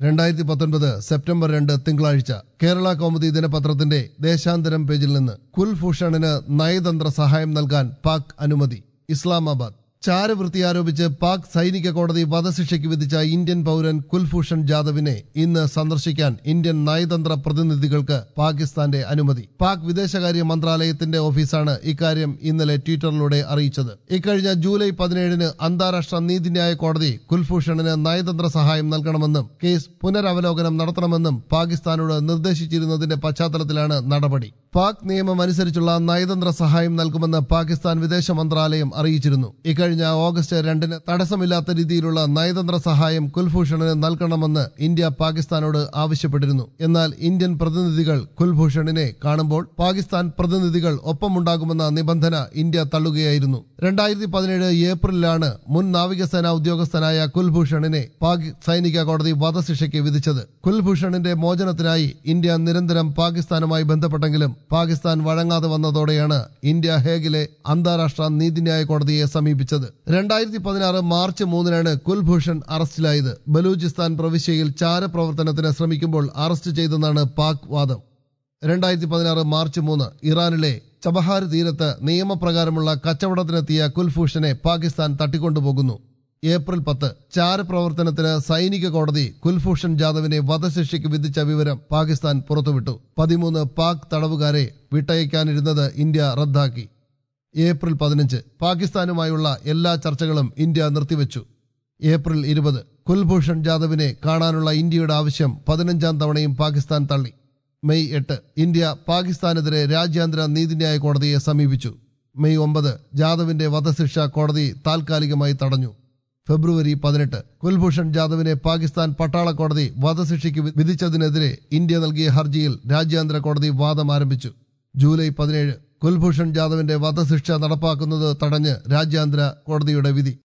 രണ്ടായിരത്തി പത്തൊൻപത് സെപ്റ്റംബർ രണ്ട് തിങ്കളാഴ്ച കേരള കൗമുദി ദിനപത്രത്തിന്റെ ദേശാന്തരം പേജിൽ നിന്ന് കുൽഭൂഷണിന് നയതന്ത്ര സഹായം നൽകാൻ പാക് അനുമതി ഇസ്ലാമാബാദ് ചാരവൃത്തി ആരോപിച്ച് പാക് സൈനിക കോടതി വധശിക്ഷയ്ക്ക് വിധിച്ച ഇന്ത്യൻ പൗരൻ കുൽഭൂഷൺ ജാദവിനെ ഇന്ന് സന്ദർശിക്കാൻ ഇന്ത്യൻ നയതന്ത്ര പ്രതിനിധികൾക്ക് പാകിസ്ഥാന്റെ അനുമതി പാക് വിദേശകാര്യ മന്ത്രാലയത്തിന്റെ ഓഫീസാണ് ഇക്കാര്യം ഇന്നലെ ട്വിറ്ററിലൂടെ അറിയിച്ചത് ഇക്കഴിഞ്ഞ ജൂലൈ പതിനേഴിന് അന്താരാഷ്ട്ര നീതിന്യായ കോടതി കുൽഭൂഷണിന് നയതന്ത്ര സഹായം നൽകണമെന്നും കേസ് പുനരവലോകനം നടത്തണമെന്നും പാകിസ്ഥാനോട് നിർദ്ദേശിച്ചിരുന്നതിന്റെ പശ്ചാത്തലത്തിലാണ് നടപടി പാക് നിയമം അനുസരിച്ചുള്ള നയതന്ത്ര സഹായം നൽകുമെന്ന് പാകിസ്ഥാൻ വിദേശ മന്ത്രാലയം അറിയിച്ചിരുന്നു ഇക്കഴിഞ്ഞ ഓഗസ്റ്റ് രണ്ടിന് തടസ്സമില്ലാത്ത രീതിയിലുള്ള നയതന്ത്ര സഹായം കുൽഭൂഷണിന് നൽകണമെന്ന് ഇന്ത്യ പാകിസ്ഥാനോട് ആവശ്യപ്പെട്ടിരുന്നു എന്നാൽ ഇന്ത്യൻ പ്രതിനിധികൾ കുൽഭൂഷണിനെ കാണുമ്പോൾ പാകിസ്ഥാൻ പ്രതിനിധികൾ ഒപ്പമുണ്ടാകുമെന്ന നിബന്ധന ഇന്ത്യ തള്ളുകയായിരുന്നു രണ്ടായിരത്തി പതിനേഴ് ഏപ്രിലാണ് മുൻ നാവികസേനാ ഉദ്യോഗസ്ഥനായ കുൽഭൂഷണിനെ പാക് സൈനിക കോടതി വധശിക്ഷയ്ക്ക് വിധിച്ചത് കുൽഭൂഷണിന്റെ മോചനത്തിനായി ഇന്ത്യ നിരന്തരം പാകിസ്ഥാനുമായി ബന്ധപ്പെട്ടെങ്കിലും പാകിസ്ഥാൻ വഴങ്ങാതെ വന്നതോടെയാണ് ഇന്ത്യ ഹേഗിലെ അന്താരാഷ്ട്ര നീതിന്യായ കോടതിയെ സമീപിച്ചത് രണ്ടായിരത്തി പതിനാറ് മാർച്ച് മൂന്നിനാണ് കുൽഭൂഷൺ അറസ്റ്റിലായത് ബലൂചിസ്ഥാൻ പ്രവിശ്യയിൽ ചാരപ്രവർത്തനത്തിന് ശ്രമിക്കുമ്പോൾ അറസ്റ്റ് ചെയ്തെന്നാണ് പാക് വാദം രണ്ടായിരത്തി പതിനാറ് മാർച്ച് മൂന്ന് ഇറാനിലെ ചബഹാർ തീരത്ത് നിയമപ്രകാരമുള്ള കച്ചവടത്തിനെത്തിയ കുൽഭൂഷനെ പാകിസ്ഥാൻ തട്ടിക്കൊണ്ടുപോകുന്നു ഏപ്രിൽ പത്ത് ചാരപ്രവർത്തനത്തിന് സൈനിക കോടതി കുൽഭൂഷൺ ജാദവിനെ വധശിക്ഷയ്ക്ക് വിധിച്ച വിവരം പാകിസ്ഥാൻ പുറത്തുവിട്ടു പതിമൂന്ന് പാക് തടവുകാരെ വിട്ടയക്കാനിരുന്നത് ഇന്ത്യ റദ്ദാക്കി ഏപ്രിൽ പതിനഞ്ച് പാകിസ്ഥാനുമായുള്ള എല്ലാ ചർച്ചകളും ഇന്ത്യ നിർത്തിവെച്ചു ഏപ്രിൽ ഇരുപത് കുൽഭൂഷൺ ജാദവിനെ കാണാനുള്ള ഇന്ത്യയുടെ ആവശ്യം പതിനഞ്ചാം തവണയും പാകിസ്ഥാൻ തള്ളി മെയ് എട്ട് ഇന്ത്യ പാകിസ്ഥാനെതിരെ രാജ്യാന്തര നീതിന്യായ കോടതിയെ സമീപിച്ചു മെയ് ഒമ്പത് ജാദവിന്റെ വധശിക്ഷ കോടതി താൽക്കാലികമായി തടഞ്ഞു ഫെബ്രുവരി പതിനെട്ട് കുൽഭൂഷൺ ജാദവിനെ പാകിസ്ഥാൻ പട്ടാള കോടതി വധശിക്ഷയ്ക്ക് വി- വിധിച്ചതിനെതിരെ ഇന്ത്യ നൽകിയ ഹർജിയിൽ രാജ്യാന്തര കോടതി വാദം ആരംഭിച്ചു ജൂലൈ പതിനേഴ് കുൽഭൂഷൺ ജാദവിന്റെ വധശിക്ഷ നടപ്പാക്കുന്നത് തടഞ്ഞ് രാജ്യാന്തര കോടതിയുടെ വിധി